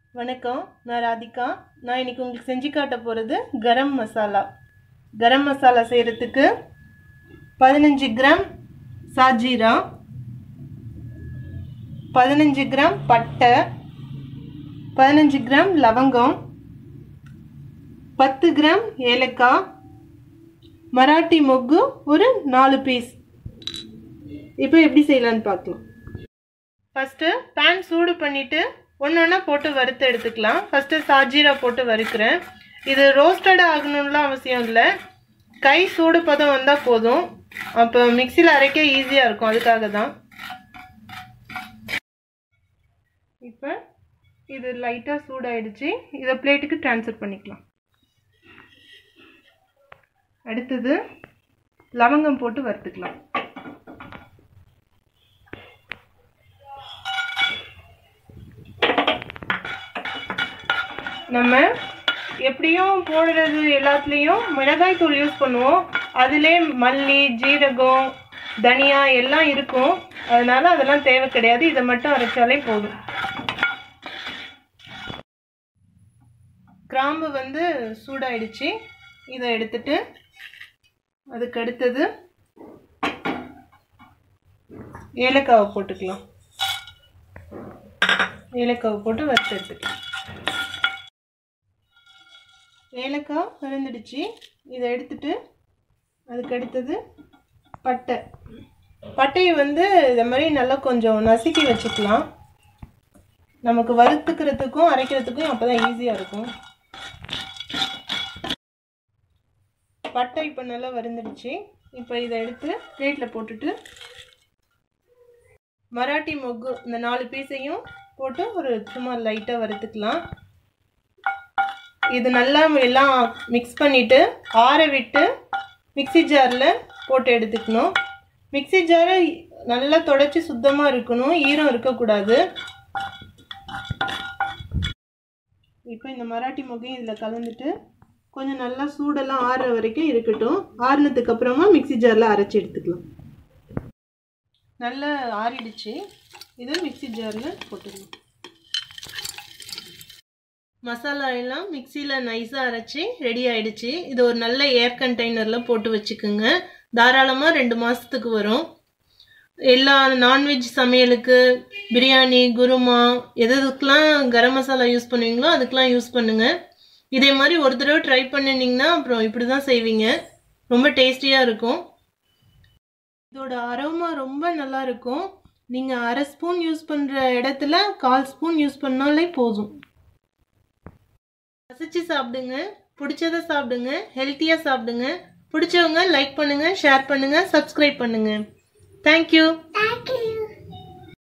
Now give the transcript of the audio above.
வணக்கம் நான் ராதிகா நான் இன்னைக்கு உங்களுக்கு செஞ்சு காட்ட போகிறது கரம் மசாலா கரம் மசாலா செய்கிறதுக்கு பதினஞ்சு கிராம் சாஜீரா பதினஞ்சு கிராம் பட்டை பதினஞ்சு கிராம் லவங்கம் பத்து கிராம் ஏலக்காய் மராட்டி மொக்கு ஒரு நாலு பீஸ் இப்போ எப்படி செய்யலான்னு பார்க்கலாம் ஃபஸ்ட்டு பேன் சூடு பண்ணிவிட்டு ஒன்று ஒன்றா போட்டு வறுத்து எடுத்துக்கலாம் ஃபஸ்ட்டு சாஜீரா போட்டு வறுக்கிறேன் இது ரோஸ்டட் ஆகணும்லாம் அவசியம் இல்லை கை சூடு பதம் வந்தால் போதும் அப்போ மிக்சியில் அரைக்க ஈஸியாக இருக்கும் அதுக்காக தான் இப்போ இது லைட்டாக சூடாயிடுச்சு இதை பிளேட்டுக்கு ட்ரான்ஸ்ஃபர் பண்ணிக்கலாம் அடுத்தது லவங்கம் போட்டு வறுத்துக்கலாம் நம்ம எப்படியும் போடுறது எல்லாத்துலேயும் மிளகாய் தூள் யூஸ் பண்ணுவோம் அதிலே மல்லி ஜீரகம் தனியா எல்லாம் இருக்கும் அதனால அதெல்லாம் தேவை கிடையாது இதை மட்டும் அரைச்சாலே போதும் கிராம்பு வந்து சூடாயிடுச்சு இதை எடுத்துட்டு அதுக்கு அடுத்தது ஏலக்காவை போட்டுக்கலாம் ஏலக்காவை போட்டு வறுத்து எடுத்துக்கலாம் ஏலக்காய் வறந்துடுச்சு இதை எடுத்துட்டு அதுக்கு அடுத்தது பட்டை பட்டையை வந்து இந்த மாதிரி நல்லா கொஞ்சம் நசுக்கி வச்சுக்கலாம் நமக்கு வறுத்துக்கிறதுக்கும் அரைக்கிறதுக்கும் அப்போ தான் ஈஸியாக இருக்கும் பட்டை இப்போ நல்லா வறுந்துடுச்சு இப்போ இதை எடுத்து பிளேட்டில் போட்டுட்டு மராட்டி மொக்கு இந்த நாலு பீஸையும் போட்டு ஒரு சும்மா லைட்டாக வறுத்துக்கலாம் இது நல்லா எல்லாம் மிக்ஸ் பண்ணிவிட்டு ஆற விட்டு மிக்சி ஜாரில் போட்டு எடுத்துக்கணும் மிக்சி ஜாரை நல்லா தொடச்சி சுத்தமாக இருக்கணும் ஈரம் இருக்கக்கூடாது இப்போ இந்த மராட்டி மொக்கையும் இதில் கலந்துட்டு கொஞ்சம் நல்லா சூடெல்லாம் ஆறுற வரைக்கும் இருக்கட்டும் ஆறுனதுக்கு அப்புறமா மிக்சி ஜாரில் அரைச்சி எடுத்துக்கலாம் நல்லா ஆறிடுச்சு இதை மிக்சி ஜாரில் போட்டுக்கலாம் மசாலா எல்லாம் மிக்சியில் நைஸாக அரைச்சி ரெடி ஆயிடுச்சு இது ஒரு நல்ல ஏர் கண்டெய்னரில் போட்டு வச்சுக்கோங்க தாராளமாக ரெண்டு மாதத்துக்கு வரும் எல்லா நான்வெஜ் சமையலுக்கு பிரியாணி குருமா எதுக்கெலாம் கரம் மசாலா யூஸ் பண்ணுவீங்களோ அதுக்கெலாம் யூஸ் பண்ணுங்கள் இதே மாதிரி ஒரு தடவை ட்ரை பண்ணினீங்கன்னா அப்புறம் இப்படி தான் செய்வீங்க ரொம்ப டேஸ்டியாக இருக்கும் இதோட அரோமா ரொம்ப நல்லா இருக்கும் நீங்கள் அரை ஸ்பூன் யூஸ் பண்ணுற இடத்துல கால் ஸ்பூன் யூஸ் பண்ணாலே போதும் ரசிச்சு சாப்பிடுங்க பிடிச்சத சாப்பிடுங்க ஹெல்த்தியாக சாப்பிடுங்க பிடிச்சவங்க லைக் பண்ணுங்கள் ஷேர் பண்ணுங்கள் சப்ஸ்கிரைப் பண்ணுங்கள் தேங்க்யூ Thank you.